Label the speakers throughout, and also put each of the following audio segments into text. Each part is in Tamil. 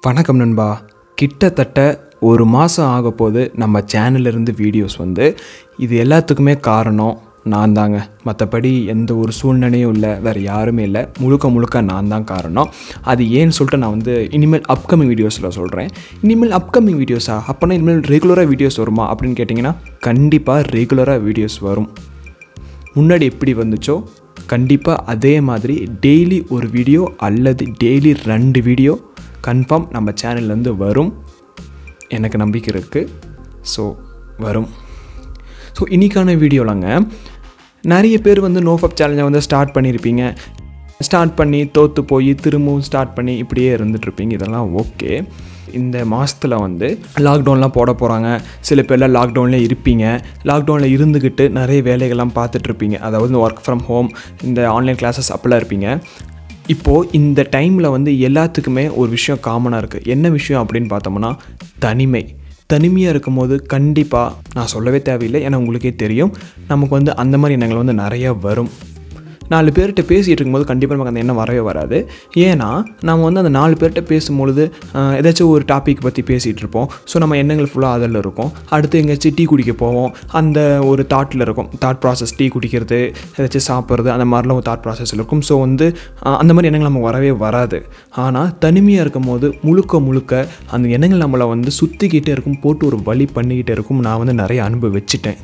Speaker 1: வணக்கம் நண்பா கிட்டத்தட்ட ஒரு மாதம் ஆக போது நம்ம சேனல்லேருந்து வீடியோஸ் வந்து இது எல்லாத்துக்குமே காரணம் நான் தாங்க மற்றபடி எந்த ஒரு சூழ்நிலையும் இல்லை வேறு யாருமே இல்லை முழுக்க முழுக்க நான் தான் காரணம் அது ஏன்னு சொல்லிட்டு நான் வந்து இனிமேல் அப்கமிங் வீடியோஸில் சொல்கிறேன் இனிமேல் அப்கமிங் வீடியோஸா அப்போனா இனிமேல் ரெகுலராக வீடியோஸ் வருமா அப்படின்னு கேட்டிங்கன்னா கண்டிப்பாக ரெகுலராக வீடியோஸ் வரும் முன்னாடி எப்படி வந்துச்சோ கண்டிப்பாக அதே மாதிரி டெய்லி ஒரு வீடியோ அல்லது டெய்லி ரெண்டு வீடியோ கன்ஃபார்ம் நம்ம சேனல்லேருந்து வரும் எனக்கு நம்பிக்கை இருக்குது ஸோ வரும் ஸோ இன்றைக்கான வீடியோலாங்க நிறைய பேர் வந்து நோஃபப் சேலஞ்சை வந்து ஸ்டார்ட் பண்ணியிருப்பீங்க ஸ்டார்ட் பண்ணி தோற்று போய் திரும்பவும் ஸ்டார்ட் பண்ணி இப்படியே இருந்துகிட்ருப்பீங்க இதெல்லாம் ஓகே இந்த மாதத்தில் வந்து லாக்டவுன்லாம் போட போகிறாங்க சில பேர்லாம் லாக்டவுனில் இருப்பீங்க லாக்டவுனில் இருந்துக்கிட்டு நிறைய வேலைகள்லாம் பார்த்துட்ருப்பீங்க அதாவது ஒர்க் ஃப்ரம் ஹோம் இந்த ஆன்லைன் கிளாஸஸ் அப்பெல்லாம் இருப்பீங்க இப்போது இந்த டைமில் வந்து எல்லாத்துக்குமே ஒரு விஷயம் காமனாக இருக்குது என்ன விஷயம் அப்படின்னு பார்த்தோம்னா தனிமை தனிமையாக இருக்கும்போது கண்டிப்பாக நான் சொல்லவே தேவையில்லை ஏன்னா உங்களுக்கே தெரியும் நமக்கு வந்து அந்த மாதிரி எண்ணங்கள் வந்து நிறையா வரும் நாலு பேர்கிட்ட பேசிகிட்டு இருக்கும்போது கண்டிப்பாக நமக்கு அந்த எண்ணம் வரவே வராது ஏன்னா நம்ம வந்து அந்த நாலு பேர்கிட்ட பேசும்பொழுது ஆஹ், ஏதாச்சும் ஒரு டாபிக் பற்றி பேசிகிட்டு இருப்போம் ஸோ நம்ம எண்ணங்கள் ஃபுல்லாக அதில் இருக்கும் அடுத்து எங்கேயாச்சும் டீ குடிக்க போவோம் அந்த ஒரு தாட்டில் இருக்கும் தாட் ப்ராசஸ் டீ குடிக்கிறது ஏதாச்சும் சாப்பிட்றது அந்த மாதிரிலாம் ஒரு தாட் ப்ராசஸில் இருக்கும் ஸோ வந்து ஆஹ், அந்த மாதிரி எண்ணங்கள் நமக்கு வரவே வராது ஆனால் தனிமையாக இருக்கும் போது முழுக்க முழுக்க அந்த எண்ணங்கள் நம்மளை வந்து சுற்றிக்கிட்டே இருக்கும் போட்டு ஒரு வழி பண்ணிக்கிட்டே இருக்கும் நான் வந்து நிறைய அனுபவிச்சிட்டேன்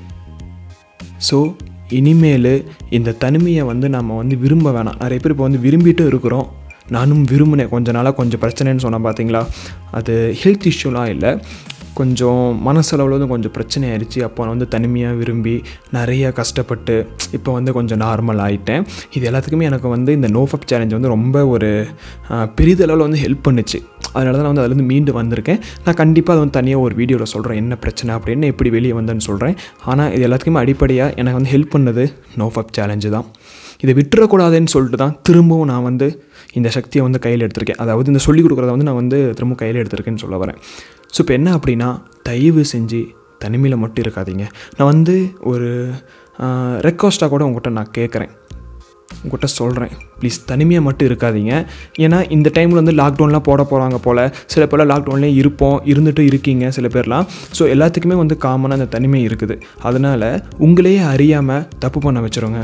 Speaker 1: ஸோ இனிமேல் இந்த தனிமையை வந்து நம்ம வந்து விரும்ப வேணாம் நிறைய பேர் இப்போ வந்து விரும்பிட்டு இருக்கிறோம் நானும் விரும்பினேன் கொஞ்ச நாளாக கொஞ்சம் பிரச்சனைன்னு சொன்னேன் பார்த்தீங்களா அது ஹெல்த் இஷ்யூலாம் இல்லை கொஞ்சம் மனசளவில் வந்து கொஞ்சம் பிரச்சனை ஆயிடுச்சு அப்போ நான் வந்து தனிமையாக விரும்பி நிறைய கஷ்டப்பட்டு இப்போ வந்து கொஞ்சம் நார்மல் ஆகிட்டேன் இது எல்லாத்துக்குமே எனக்கு வந்து இந்த நோஃபப் சேலஞ்ச் வந்து ரொம்ப ஒரு ஆஹ், பெரிதளவில் வந்து ஹெல்ப் பண்ணுச்சு அதனால தான் நான் வந்து அதுலேருந்து மீண்டு வந்திருக்கேன் நான் கண்டிப்பாக அதை வந்து தனியாக ஒரு வீடியோவில் சொல்கிறேன் என்ன பிரச்சனை அப்படின்னு எப்படி வெளியே வந்தேன்னு சொல்கிறேன் ஆனால் இது எல்லாத்துக்குமே அடிப்படையாக எனக்கு வந்து ஹெல்ப் பண்ணது நோஃபப் சேலஞ்சு தான் இதை விட்டுறக்கூடாதுன்னு சொல்லிட்டு தான் திரும்பவும் நான் வந்து இந்த சக்தியை வந்து கையில் எடுத்திருக்கேன் அதாவது இந்த சொல்லிக் கொடுக்குறத வந்து நான் வந்து திரும்ப கையில் எடுத்திருக்கேன்னு சொல்ல வரேன் ஸோ இப்போ என்ன அப்படின்னா தயவு செஞ்சு தனிமையில் மட்டும் இருக்காதீங்க நான் வந்து ஒரு ரெக்வஸ்ட்டாக கூட உங்கள்கிட்ட நான் கேட்குறேன் உங்கள்கிட்ட சொல்கிறேன் ப்ளீஸ் தனிமையாக மட்டும் இருக்காதீங்க ஏன்னா இந்த டைமில் வந்து லாக்டவுன்லாம் போட போகிறாங்க போல் சில பேர்லாம் லாக்டவுன்லேயே இருப்போம் இருந்துட்டு இருக்கீங்க சில பேர்லாம் ஸோ எல்லாத்துக்குமே வந்து காமனாக அந்த தனிமை இருக்குது அதனால் உங்களையே அறியாமல் தப்பு பண்ண வச்சுருங்க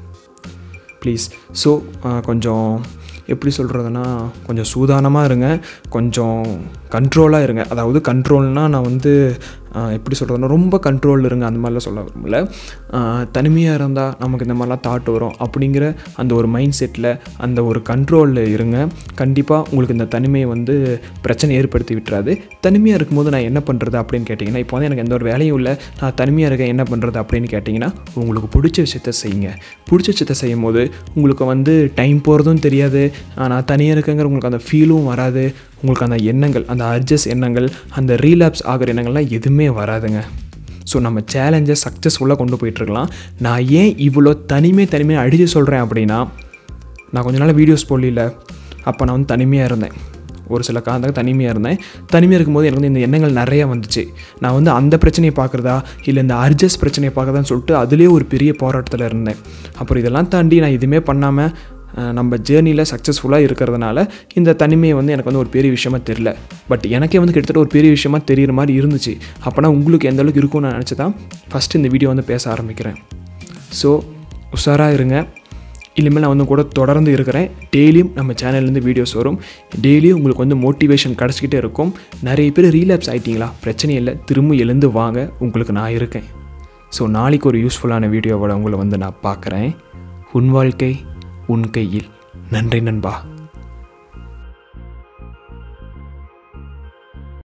Speaker 1: ப்ளீஸ் ஸோ கொஞ்சம் எப்படி சொல்கிறதுனா கொஞ்சம் சூதானமாக இருங்க கொஞ்சம் கண்ட்ரோலாக இருங்க அதாவது கண்ட்ரோல்னால் நான் வந்து ஆஹ், எப்படி சொல்கிறதுனா ரொம்ப கண்ட்ரோல் இருங்க அந்த மாதிரிலாம் சொல்ல விரும்பல தனிமையாக இருந்தால் நமக்கு இந்த மாதிரிலாம் தாட் வரும் அப்படிங்கிற அந்த ஒரு மைண்ட் செட்டில் அந்த ஒரு கண்ட்ரோலில் இருங்க கண்டிப்பாக உங்களுக்கு இந்த தனிமையை வந்து பிரச்சனை ஏற்படுத்தி விட்டுறாது தனிமையாக இருக்கும்போது நான் என்ன பண்ணுறது அப்படின்னு கேட்டிங்கன்னா இப்போ வந்து எனக்கு எந்த ஒரு வேலையும் இல்லை நான் தனிமையாக இருக்கேன் என்ன பண்ணுறது அப்படின்னு கேட்டிங்கன்னா உங்களுக்கு பிடிச்ச விஷயத்த செய்யுங்க பிடிச்ச விஷயத்த செய்யும் போது உங்களுக்கு வந்து டைம் போகிறதும் தெரியாது ஆஹ் நான் தனியாக இருக்கேங்கிற உங்களுக்கு அந்த ஃபீலும் வராது உங்களுக்கு அந்த எண்ணங்கள் அந்த அர்ஜஸ் எண்ணங்கள் அந்த ரீலாப்ஸ் ஆகிற எண்ணங்கள்லாம் எதுவுமே வராதுங்க ஸோ நம்ம சேலஞ்சை சக்ஸஸ்ஃபுல்லாக கொண்டு போயிட்டுருக்கலாம் நான் ஏன் இவ்வளோ தனிமை தனிமையாக அடித்து சொல்கிறேன் அப்படின்னா நான் கொஞ்ச நாள் வீடியோஸ் போடல அப்போ நான் வந்து தனிமையாக இருந்தேன் ஒரு சில காலத்தாக தனிமையாக இருந்தேன் தனிமையாக இருக்கும்போது எனக்கு வந்து இந்த எண்ணங்கள் நிறையா வந்துச்சு நான் வந்து அந்த பிரச்சனையை பார்க்குறதா இல்லை இந்த அர்ஜஸ் பிரச்சனையை பார்க்குறதான்னு சொல்லிட்டு அதுலேயே ஒரு பெரிய போராட்டத்தில் இருந்தேன் அப்புறம் இதெல்லாம் தாண்டி நான் எதுவுமே பண்ணாமல் அஹ், நம்ம ஜேர்னியில் சக்ஸஸ்ஃபுல்லாக இருக்கிறதுனால இந்த தனிமையை வந்து எனக்கு வந்து ஒரு பெரிய விஷயமா தெரில பட் எனக்கே வந்து கிட்டத்தட்ட ஒரு பெரிய விஷயமா தெரிகிற மாதிரி இருந்துச்சு அப்போனா உங்களுக்கு எந்த அளவுக்கு இருக்கும்னு நான் நினச்சி தான் ஃபஸ்ட்டு இந்த வீடியோ வந்து பேச ஆரம்பிக்கிறேன் ஸோ உஷாராக இருங்க இனிமேல் நான் வந்து கூட தொடர்ந்து இருக்கிறேன் டெய்லியும் நம்ம சேனல்லேருந்து வீடியோஸ் வரும் டெய்லியும் உங்களுக்கு வந்து மோட்டிவேஷன் கிடச்சிக்கிட்டே இருக்கும் நிறைய பேர் ரீலாப்ஸ் ஆகிட்டீங்களா பிரச்சனை இல்லை திரும்ப எழுந்து வாங்க உங்களுக்கு நான் இருக்கேன் ஸோ நாளைக்கு ஒரு யூஸ்ஃபுல்லான வீடியோவோட உங்களை வந்து நான் பார்க்குறேன் உன் வாழ்க்கை உன் கையில் நன்றி நண்பா